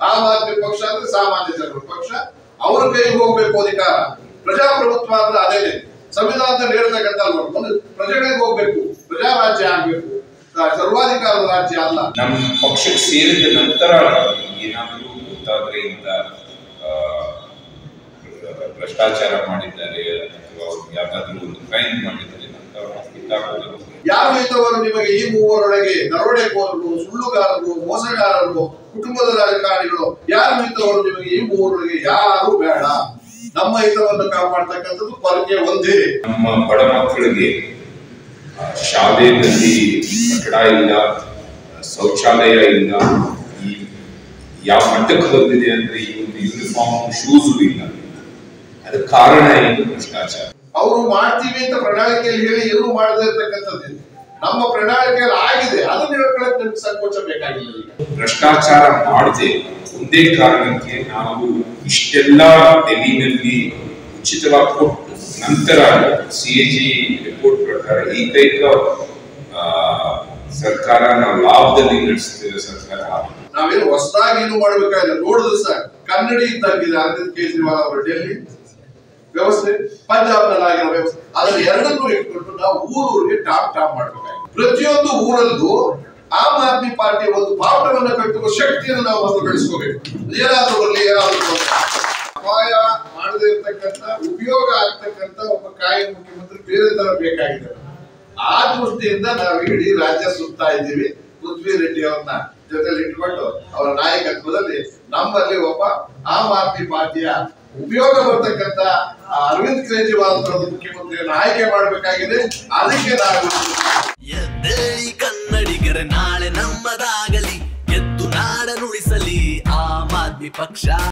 Am Aadmi ಪಕ್ಷ ಅಂದ್ರೆ ಸಾಮಾನ್ಯ ಜನರ ಪಕ್ಷ ಅವ್ರ ಕೈಗೆ ಹೋಗ್ಬೇಕು ಅಧಿಕಾರ ಪ್ರಜಾಪ್ರಭುತ್ವ ಅಂದ್ರೆ ಅದೇನೆ ಸಂವಿಧಾನದಲ್ಲಿ ಹೇಳ್ತಕ್ಕಂಥ ಒಂದು ಪ್ರಜೆಗಳಿಗೆ ಹೋಗ್ಬೇಕು ಪ್ರಜಾರಾಜ್ಯ ಆಗ್ಬೇಕು ಸರ್ವಾಧಿಕಾರದ ರಾಜ್ಯ ಅಲ್ಲ ನಮ್ಮ ಪಕ್ಷಕ್ಕೆ ಸೇರಿದ ನಂತರ ಏನಾದರೂ ಗೊತ್ತಾದ್ರೆ ಇಂಥ ಆ, ಭ್ರಷ್ಟಾಚಾರ ಮಾಡಿದ್ದಾರೆ ಅಥವಾ ಅವ್ರು ಯಾವ್ದಾದ್ರು ಒಂದು ಕ್ರೈಮ್ ಮಾಡಿದ್ದಾರೆ ಅಂತ ಗೊತ್ತಾಗೋದು ಯಾರು ಇದ್ದವರು ನಿಮಗೆ ಈ ಮೂವರೊಳಗೆ ದರೋಡೆಕೋರರು ಸುಳ್ಳುಗಾರರು ಮೋಸಗಾರರು ಕುಟುಂಬದ ರಾಜಕಾರಣಿಗಳು ಯಾರು ಇದ್ದವರು ನಿಮಗೆ ಈ ಮೂವರೊಳಗೆ ಯಾರು ಬೇಡ ನಮ್ಮ ಹಿತವನ್ನು ಕಾಪಾಡ್ತಕ್ಕಂಥದ್ದು ಪರ್ಗೆ ಒಂದೇ ನಮ್ಮ ಬಡ ಮಕ್ಕಳಿಗೆ ಆ, ಶಾಲೆಯಲ್ಲಿ ಕಟ್ಟಡ ಇಲ್ಲ ಶೌಚಾಲಯ ಇಲ್ಲ ಈ ಯಾವ ಮಟ್ಟಕ್ಕೆ ಬಂದಿದೆ ಅಂದ್ರೆ ಈ ಒಂದು ಯೂನಿಫಾರ್ಮ್ ಶೂಸು ಇಲ್ಲ ಅದಕ್ಕೆ ಕಾರಣ ಏನು ಭ್ರಷ್ಟಾಚಾರ ಅವರು ಮಾಡ್ತೀವಿ ಅಂತ ಪ್ರಣಾಳಿಕೆಯಲ್ಲಿ ಹೇಳಿ ಏನೂ ಮಾಡದೇ ಇರ್ತಕ್ಕಂಥದ್ದು ನಮ್ಮ ಪ್ರಣಾಳಿಕೆಯಲ್ಲಿ ಆಗಿದೆ ಅದನ್ನ ಹೇಳ್ಕೊಳಕ್ ನಮ್ಗೆ ಸಂಕೋಚ ಬೇಕಾಗಿಲ್ಲ ಈಗ ಭ್ರಷ್ಟಾಚಾರ ಮಾಡದೆ ಒಂದೇ ಕಾರಣಕ್ಕೆ ನಾವು ಇಷ್ಟೆಲ್ಲ ಡೆಲ್ಲಿನಲ್ಲಿ ಉಚಿತವಾಗಿ ಕೊಟ್ಟು ನಂತರ ಸಿ ಎ ಜಿ ರಿಪೋರ್ಟ್ ಪ್ರಕಾರ ಏಕೈಕ ಆ, ಸರ್ಕಾರ ನಾವು ಲಾಭದಲ್ಲಿ ನಡೆಸ್ತಿರೋ ಸರ್ಕಾರ ನಾವೇನು ಹೊಸದಾಗಿ ಏನು ಮಾಡ್ಬೇಕಾಗಿಲ್ಲ ನೋಡಿದ್ರೆ ಸರ್ ಕನ್ನಡಿ ಇದ್ದಂಗಿದೆ ಅರವಿಂದ್ ಕೇಜ್ರಿವಾಲ್ ಅವರ ಡೆಲ್ಲಿ ವ್ಯವಸ್ಥೆ ಪಂಜಾಬ್ನಲ್ಲಿ ಆಗಿರೋ ವ್ಯವಸ್ಥೆ ಅದನ್ನ ಎರಡನ್ನೂ ಇಟ್ಕೊಂಡು ನಾವು ಊರೂರಿಗೆ ಟಾಪ್ ಟಾಪ್ ಮಾಡ್ಬೇಕಾಗಿದೆ ಪ್ರತಿಯೊಂದು ಊರಲ್ಲೂ ಆಮ್ ಆದ್ಮಿ ಪಾರ್ಟಿ ಒಂದು ಬಾವುಟವನ್ನ ಕಟ್ಟುವ ಶಕ್ತಿಯನ್ನು ನಾವು ಮೊದಲು ಬೆಳೆಸ್ಕೋಬೇಕು ಏನಾದ್ರೂ ಬರಲಿ ಏನಾದ್ರೂ ಬರ್ಲಿ. ಅಪಾಯ ಮಾಡದೇ ಇರ್ತಕ್ಕಂಥ ಉಪಯೋಗ ಆಗ್ತಕ್ಕಂಥ ಒಬ್ಬ ಕಾಯಂ ಮುಖ್ಯಮಂತ್ರಿ ಬೇರೆ ತರ ಬೇಕಾಗಿದೆ ಆ ದೃಷ್ಟಿಯಿಂದ ನಾವು ಇಡೀ ರಾಜ್ಯ ಸುತ್ತಾ ಇದ್ದೀವಿ ಪೃಥ್ವಿ ರೆಡ್ಡಿ ಅವ್ರನ್ನ ಜೊತೆಲಿ ಇಟ್ಕೊಂಡು ಅವರ ನಾಯಕತ್ವದಲ್ಲಿ ನಮ್ಮಲ್ಲಿ ಒಬ್ಬ ಆಮ್ ಆದ್ಮಿ ಪಾರ್ಟಿಯ ಉಪಯೋಗ ಬರ್ತಕ್ಕಂಥ ಆ ಅರವಿಂದ್ ಕೇಜ್ರಿವಾಲ್ ತರದ ಮುಖ್ಯಮಂತ್ರಿಯನ್ನು ಆಯ್ಕೆ ಮಾಡಬೇಕಾಗಿದೆ ಅದಕ್ಕೆ ನಾವು ಎದ್ದೇಳಿ ಕನ್ನಡಿಗರ ನಾಳೆ ನಮ್ಮದಾಗಲಿ ಎದ್ದು ನಾಡ ನುಡಿಸಲಿ ಆಮ್ ಆದ್ಮಿ ಪಕ್ಷ